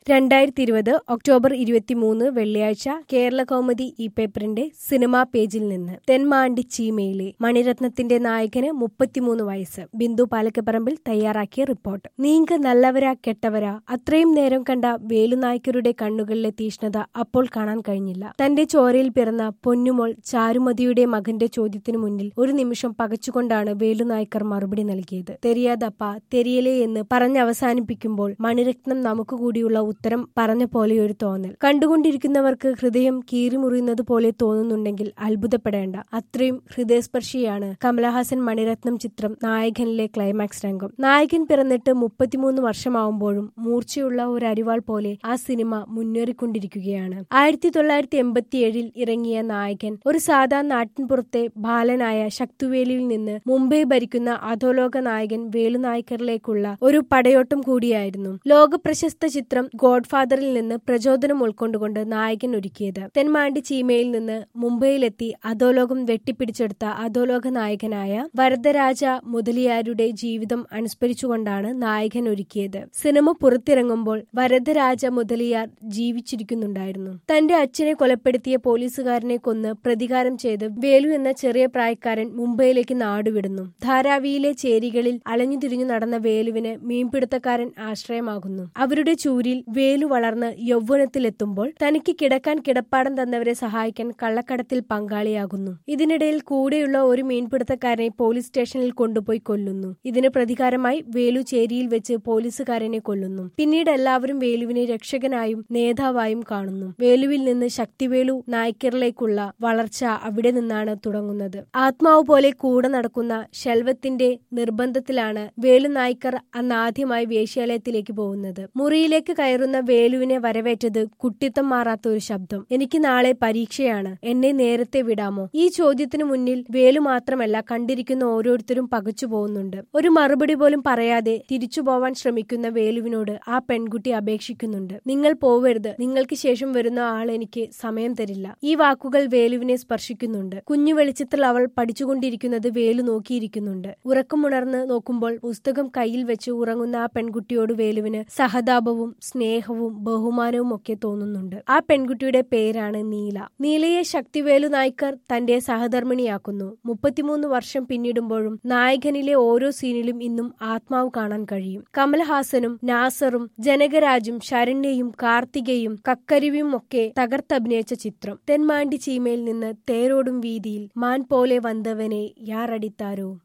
രണ്ടായിരത്തി ഇരുപത് ഒക്ടോബർ ഇരുപത്തിമൂന്ന് വെള്ളിയാഴ്ച കേരള കൗമുദി ഈ പേപ്പറിന്റെ സിനിമാ പേജിൽ നിന്ന് തെന്മാണ്ടി ചീമയിലെ മണിരത്നത്തിന്റെ നായകന് മുപ്പത്തിമൂന്ന് വയസ്സ് ബിന്ദു പാലക്കപ്പറമ്പിൽ തയ്യാറാക്കിയ റിപ്പോർട്ട് നീങ്ക നല്ലവരാ കെട്ടവരാ അത്രയും നേരം കണ്ട വേലുനായ്ക്കരുടെ കണ്ണുകളിലെ തീഷ്ണത അപ്പോൾ കാണാൻ കഴിഞ്ഞില്ല തന്റെ ചോരയിൽ പിറന്ന പൊന്നുമോൾ ചാരുമതിയുടെ മകന്റെ ചോദ്യത്തിനു മുന്നിൽ ഒരു നിമിഷം പകച്ചുകൊണ്ടാണ് വേലുനായ്ക്കർ മറുപടി നൽകിയത് തെരിയാതപ്പ തെരിയലേ എന്ന് പറഞ്ഞവസാനിപ്പിക്കുമ്പോൾ മണിരത്നം നമുക്ക് കൂടിയുള്ള ഉത്തരം പറഞ്ഞ പോലെയൊരു തോന്നൽ കണ്ടുകൊണ്ടിരിക്കുന്നവർക്ക് ഹൃദയം കീറിമുറിയുന്നത് പോലെ തോന്നുന്നുണ്ടെങ്കിൽ അത്ഭുതപ്പെടേണ്ട അത്രയും ഹൃദയസ്പർശിയാണ് കമലഹാസൻ മണിരത്നം ചിത്രം നായകനിലെ ക്ലൈമാക്സ് രംഗം നായകൻ പിറന്നിട്ട് മുപ്പത്തിമൂന്ന് വർഷമാവുമ്പോഴും മൂർച്ചയുള്ള ഒരു അരിവാൾ പോലെ ആ സിനിമ മുന്നേറിക്കൊണ്ടിരിക്കുകയാണ് ആയിരത്തി തൊള്ളായിരത്തി എൺപത്തിയേഴിൽ ഇറങ്ങിയ നായകൻ ഒരു സാധാ നാട്ടിൻപുറത്തെ ബാലനായ ശക്തിവേലിയിൽ നിന്ന് മുംബൈ ഭരിക്കുന്ന അധോലോക നായകൻ വേലുനായ്ക്കറിലേക്കുള്ള ഒരു പടയോട്ടം കൂടിയായിരുന്നു ലോകപ്രശസ്ത ചിത്രം ഗോഡ്ഫാദറിൽ നിന്ന് പ്രചോദനം ഉൾക്കൊണ്ടുകൊണ്ട് നായകൻ ഒരുക്കിയത് തെന്മാണ്ടി ചീമയിൽ നിന്ന് മുംബൈയിലെത്തി അധോലോകം വെട്ടിപ്പിടിച്ചെടുത്ത അധോലോക നായകനായ വരദരാജ മുതലിയാരുടെ ജീവിതം അനുസ്മരിച്ചുകൊണ്ടാണ് നായകൻ ഒരുക്കിയത് സിനിമ പുറത്തിറങ്ങുമ്പോൾ വരദരാജ മുതലിയാർ ജീവിച്ചിരിക്കുന്നുണ്ടായിരുന്നു തന്റെ അച്ഛനെ കൊലപ്പെടുത്തിയ പോലീസുകാരനെ കൊന്ന് പ്രതികാരം ചെയ്ത് വേലു എന്ന ചെറിയ പ്രായക്കാരൻ മുംബൈയിലേക്ക് നാടുവിടുന്നു ധാരാവിയിലെ ചേരികളിൽ അലഞ്ഞുതിരിഞ്ഞു നടന്ന വേലുവിന് മീൻപിടുത്തക്കാരൻ ആശ്രയമാകുന്നു അവരുടെ ചൂരിൽ വേലു വളർന്ന് യൗവനത്തിലെത്തുമ്പോൾ തനിക്ക് കിടക്കാൻ കിടപ്പാടം തന്നവരെ സഹായിക്കാൻ കള്ളക്കടത്തിൽ പങ്കാളിയാകുന്നു ഇതിനിടയിൽ കൂടെയുള്ള ഒരു മീൻപിടുത്തക്കാരനെ പോലീസ് സ്റ്റേഷനിൽ കൊണ്ടുപോയി കൊല്ലുന്നു ഇതിന് പ്രതികാരമായി വേലു ചേരിയിൽ വെച്ച് പോലീസുകാരനെ കൊല്ലുന്നു പിന്നീട് എല്ലാവരും വേലുവിനെ രക്ഷകനായും നേതാവായും കാണുന്നു വേലുവിൽ നിന്ന് ശക്തിവേലു നായ്ക്കറിലേക്കുള്ള വളർച്ച അവിടെ നിന്നാണ് തുടങ്ങുന്നത് ആത്മാവ് പോലെ കൂടെ നടക്കുന്ന ശെൽവത്തിന്റെ നിർബന്ധത്തിലാണ് വേലു നായ്ക്കർ അന്ന് ആദ്യമായി വേശ്യാലയത്തിലേക്ക് പോകുന്നത് മുറിയിലേക്ക് കയറുന്ന വേലുവിനെ വരവേറ്റത് കുട്ടിത്തം മാറാത്ത ഒരു ശബ്ദം എനിക്ക് നാളെ പരീക്ഷയാണ് എന്നെ നേരത്തെ വിടാമോ ഈ ചോദ്യത്തിനു മുന്നിൽ വേലു മാത്രമല്ല കണ്ടിരിക്കുന്ന ഓരോരുത്തരും പകച്ചു പോകുന്നുണ്ട് ഒരു മറുപടി പോലും പറയാതെ തിരിച്ചു പോവാൻ ശ്രമിക്കുന്ന വേലുവിനോട് ആ പെൺകുട്ടി അപേക്ഷിക്കുന്നുണ്ട് നിങ്ങൾ പോവരുത് നിങ്ങൾക്ക് ശേഷം വരുന്ന ആൾ എനിക്ക് സമയം തരില്ല ഈ വാക്കുകൾ വേലുവിനെ സ്പർശിക്കുന്നുണ്ട് കുഞ്ഞു വെളിച്ചത്തിൽ അവൾ പഠിച്ചുകൊണ്ടിരിക്കുന്നത് വേലു നോക്കിയിരിക്കുന്നുണ്ട് ഉറക്കമുണർന്ന് നോക്കുമ്പോൾ പുസ്തകം കയ്യിൽ വെച്ച് ഉറങ്ങുന്ന ആ പെൺകുട്ടിയോട് വേലുവിന് സഹതാപവും സ്നേഹവും ബഹുമാനവും ഒക്കെ തോന്നുന്നുണ്ട് ആ പെൺകുട്ടിയുടെ പേരാണ് നീല നീലയെ ശക്തിവേലു നായ്ക്കർ തന്റെ സഹധർമ്മിണിയാക്കുന്നു മുപ്പത്തിമൂന്ന് വർഷം പിന്നിടുമ്പോഴും നായകനിലെ ഓരോ സീനിലും ഇന്നും ആത്മാവ് കാണാൻ കഴിയും കമൽഹാസനും നാസറും ജനകരാജും ശരണ്യയും കാർത്തികയും കക്കരിവും ഒക്കെ തകർത്തഭിനയിച്ച ചിത്രം തെന്മാണ്ടി ചീമയിൽ നിന്ന് തേരോടും വീതിയിൽ മാൻ പോലെ വന്നവനെ യാറടിത്താരോ